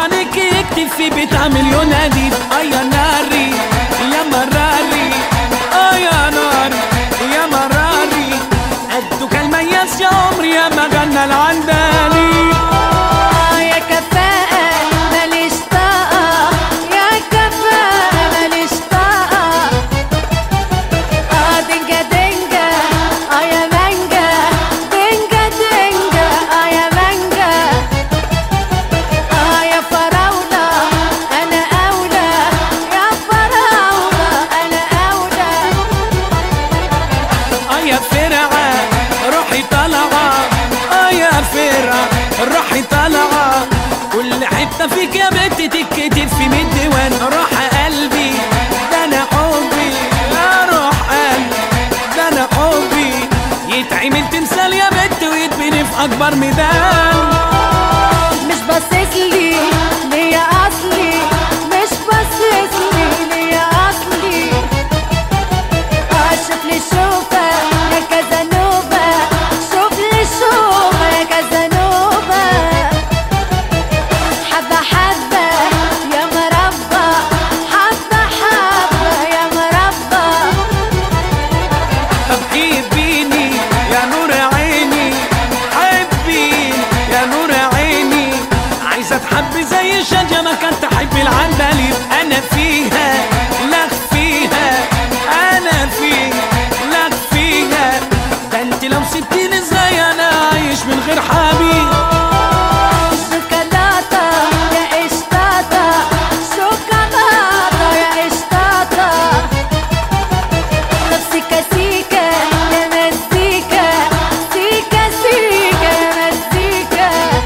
عليك يكتب في بتاع مليون اديب اه يا ناري يا مراري اه يا ناري يا مراري قدك المياس يا عمري يا ما غنى العندلي آه يا كفاءة ماليش طاقة يا كفاءة ماليش طاقة آه دنجا دنجا آه يا مانجا دنجا دنجا آه يا مانجا آه يا فراولة أنا أولى يا فراولة أنا أولى اه يا فرعة روحي طالعة اه يا فرعة روحي طالعة كل حتة فيك يا بنت تتكتب في مية ديوان روح قلبي ده انا حبي يا روح قلبي ده انا حبي يتعمل تمثال يا بنت ويتبني في اكبر ميدان مش باصص لي ليا اصلي مش باصص لي ليا اصلي اشوف لي شوفه يا كازانوفا شوف لي شوفه يا كازانوفا حبه حبه يا مربى حبه حبه يا مربى طب حبيني يا نور عيني حبيني يا نور عيني عايزة تحب زي شجرة ما كانت تحب العندليب أنا فيها لك فيها أنا فيها لك فيها ده أنت لو سبتيني ازاي أنا عايش من غير حبيب شوكولاتة يا قشطاطة شوكولاتة يا قشطاطة طب سيكا سيكا يا مزيكا سيكا سيكا يا مزيكا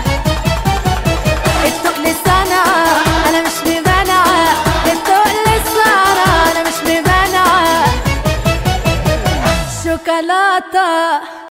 التقل صنعة أنا مش ممانعة التقل صنعة أنا مش ممانعة شوكولاتة